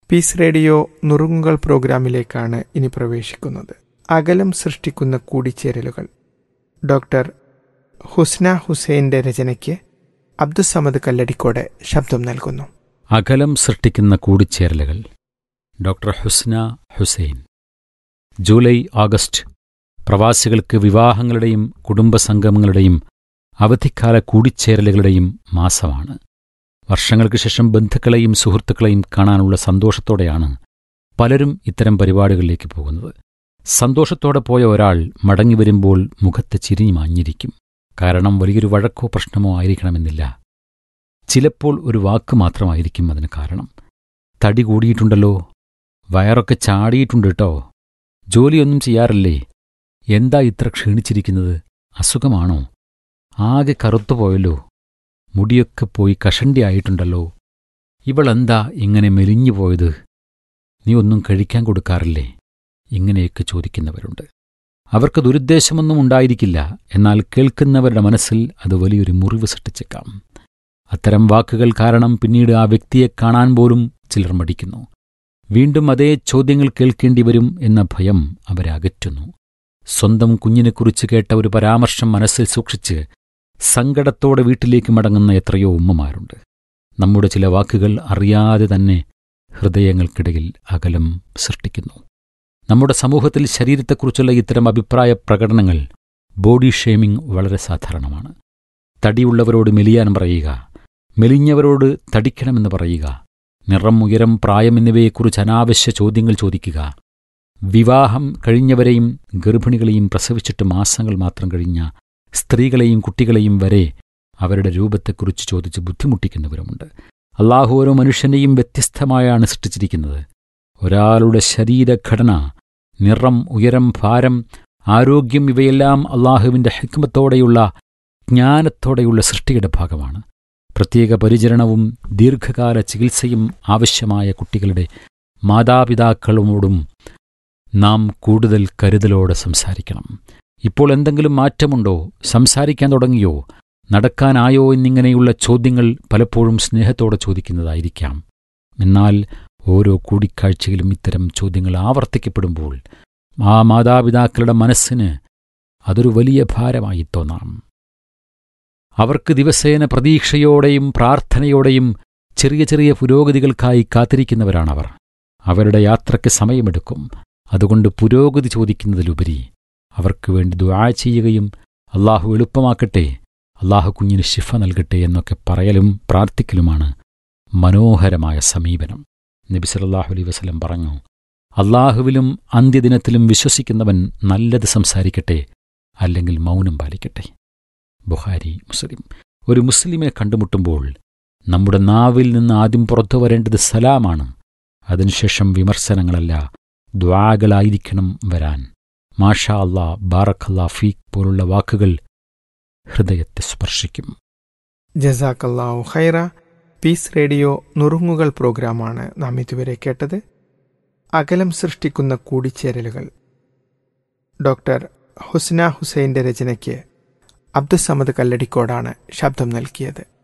piece radio നുറുങ്ങുകൾ പ്രോഗ്രാമിലേക്കാണ് ഇനി പ്രവേശിക്കുന്നത് അകലം സൃഷ്ടിക്കുന്ന കൂടിച്ചേരലുകൾ ഡോക്ടർ ഹുസ്ന ഹുസൈൻ്റെ രചനയ്ക്ക് അബ്ദുസമദ് കല്ലടിക്കോട് ശബ്ദം നൽകുന്നു അകലം സൃഷ്ടിക്കുന്ന കൂടിച്ചേരലുകൾ doctor Husna Hussain July August പ്രവാസികൾക്ക് വിവാഹങ്ങളുടെയും കുടുംബസംഗമങ്ങളുടെയും അവധിക്കാല കൂടിച്ചേരലുകളുടെയും മാസമാണ് വർഷങ്ങൾക്ക് ശേഷം ബന്ധുക്കളെയും സുഹൃത്തുക്കളെയും കാണാനുള്ള സന്തോഷത്തോടെയാണ് പലരും ഇത്തരം പരിപാടികളിലേക്ക് പോകുന്നത് സന്തോഷത്തോടെ പോയ ഒരാൾ മടങ്ങി വരുമ്പോൾ മുഖത്ത് ചിരിഞ്ഞു മാഞ്ഞിരിക്കും കാരണം വലിയൊരു വഴക്കോ പ്രശ്നമോ ആയിരിക്കണമെന്നില്ല ചിലപ്പോൾ ഒരു വാക്ക് മാത്രമായിരിക്കും അതിന് കാരണം തടി കൂടിയിട്ടുണ്ടല്ലോ വയറൊക്കെ ചാടിയിട്ടുണ്ട് കേട്ടോ ജോലിയൊന്നും ചെയ്യാറില്ലേ എന്താ ഇത്ര ക്ഷീണിച്ചിരിക്കുന്നത് അസുഖമാണോ ആകെ കറുത്തുപോയല്ലോ മുടിയൊക്കെ പോയി കഷണ്ടിയായിട്ടുണ്ടല്ലോ ഇവളെന്താ ഇങ്ങനെ മെലിഞ്ഞു പോയത് നീ ഒന്നും കഴിക്കാൻ കൊടുക്കാറില്ലേ ഇങ്ങനെയൊക്കെ ചോദിക്കുന്നവരുണ്ട് അവർക്ക് ദുരുദ്ദേശമൊന്നും ഉണ്ടായിരിക്കില്ല എന്നാൽ കേൾക്കുന്നവരുടെ മനസ്സിൽ അത് വലിയൊരു മുറിവ് സൃഷ്ടിച്ചേക്കാം അത്തരം വാക്കുകൾ കാരണം പിന്നീട് ആ വ്യക്തിയെ കാണാൻ പോലും ചിലർ മടിക്കുന്നു വീണ്ടും അതേ ചോദ്യങ്ങൾ കേൾക്കേണ്ടി വരും എന്ന ഭയം അവരെ അകറ്റുന്നു സ്വന്തം കുഞ്ഞിനെക്കുറിച്ച് കേട്ട ഒരു പരാമർശം മനസ്സിൽ സൂക്ഷിച്ച് സങ്കടത്തോടെ വീട്ടിലേക്ക് മടങ്ങുന്ന എത്രയോ ഉമ്മമാരുണ്ട് നമ്മുടെ ചില വാക്കുകൾ അറിയാതെ തന്നെ ഹൃദയങ്ങൾക്കിടയിൽ അകലം സൃഷ്ടിക്കുന്നു നമ്മുടെ സമൂഹത്തിൽ ശരീരത്തെക്കുറിച്ചുള്ള ഇത്തരം അഭിപ്രായ പ്രകടനങ്ങൾ ബോഡി ഷേമിംഗ് വളരെ സാധാരണമാണ് തടിയുള്ളവരോട് മെലിയാൻ പറയുക മെലിഞ്ഞവരോട് തടിക്കണമെന്ന് പറയുക നിറം ഉയരം പ്രായം എന്നിവയെക്കുറിച്ച് അനാവശ്യ ചോദ്യങ്ങൾ ചോദിക്കുക വിവാഹം കഴിഞ്ഞവരെയും ഗർഭിണികളെയും പ്രസവിച്ചിട്ട് മാസങ്ങൾ മാത്രം കഴിഞ്ഞ സ്ത്രീകളെയും കുട്ടികളെയും വരെ അവരുടെ രൂപത്തെക്കുറിച്ച് ചോദിച്ച് ബുദ്ധിമുട്ടിക്കുന്നവരുമുണ്ട് അള്ളാഹു ഓരോ മനുഷ്യനെയും വ്യത്യസ്തമായാണ് സൃഷ്ടിച്ചിരിക്കുന്നത് ഒരാളുടെ ശരീരഘടന നിറം ഉയരം ഭാരം ആരോഗ്യം ഇവയെല്ലാം അള്ളാഹുവിൻ്റെ ഹിക്മത്തോടെയുള്ള ജ്ഞാനത്തോടെയുള്ള സൃഷ്ടിയുടെ ഭാഗമാണ് പ്രത്യേക പരിചരണവും ദീർഘകാല ചികിത്സയും ആവശ്യമായ കുട്ടികളുടെ മാതാപിതാക്കളോടും നാം കൂടുതൽ കരുതലോടെ സംസാരിക്കണം ഇപ്പോൾ എന്തെങ്കിലും മാറ്റമുണ്ടോ സംസാരിക്കാൻ തുടങ്ങിയോ നടക്കാനായോ എന്നിങ്ങനെയുള്ള ചോദ്യങ്ങൾ പലപ്പോഴും സ്നേഹത്തോടെ ചോദിക്കുന്നതായിരിക്കാം എന്നാൽ ഓരോ കൂടിക്കാഴ്ചയിലും ഇത്തരം ചോദ്യങ്ങൾ ആവർത്തിക്കപ്പെടുമ്പോൾ ആ മാതാപിതാക്കളുടെ മനസ്സിന് അതൊരു വലിയ ഭാരമായി തോന്നാം അവർക്ക് ദിവസേന പ്രതീക്ഷയോടെയും പ്രാർത്ഥനയോടെയും ചെറിയ ചെറിയ പുരോഗതികൾക്കായി കാത്തിരിക്കുന്നവരാണവർ അവരുടെ യാത്രയ്ക്ക് സമയമെടുക്കും അതുകൊണ്ട് പുരോഗതി ചോദിക്കുന്നതിലുപരി അവർക്ക് വേണ്ടി ദുആ ചെയ്യുകയും അള്ളാഹു എളുപ്പമാക്കട്ടെ അള്ളാഹു കുഞ്ഞിന് ശിഫ നൽകട്ടെ എന്നൊക്കെ പറയലും പ്രാർത്ഥിക്കലുമാണ് മനോഹരമായ സമീപനം നബി സല്ലല്ലാഹു അലൈഹി വസല്ലം പറഞ്ഞു അള്ളാഹുവിലും അന്ത്യദിനത്തിലും വിശ്വസിക്കുന്നവൻ നല്ലത് സംസാരിക്കട്ടെ അല്ലെങ്കിൽ മൗനം പാലിക്കട്ടെ ബുഹാരി മുസ്ലിം ഒരു മുസ്ലിമിനെ കണ്ടുമുട്ടുമ്പോൾ നമ്മുടെ നാവിൽ നിന്ന് ആദ്യം പുറത്തു വരേണ്ടത് സലാമാണ് അതിനുശേഷം വിമർശനങ്ങളല്ല ദ്വാകളായിരിക്കണം വരാൻ മാഷാ അല്ലാ ബാറഖല്ലാ ഫീഖ് പോലുള്ള വാക്കുകൾ ഹൃദയത്തെ സ്പർശിക്കും ജസാക്കല്ലാഹു ഹൈറ പീസ് റേഡിയോ നുറുങ്ങുകൾ പ്രോഗ്രാമാണ് നാം ഇതുവരെ കേട്ടത് അകലം സൃഷ്ടിക്കുന്ന കൂടിച്ചേരലുകൾ ഡോക്ടർ ഹുസ്ന ഹുസൈൻ്റെ രചനയ്ക്ക് അബ്ദുസമദ് കല്ലടിക്കോടാണ് ശബ്ദം നൽകിയത്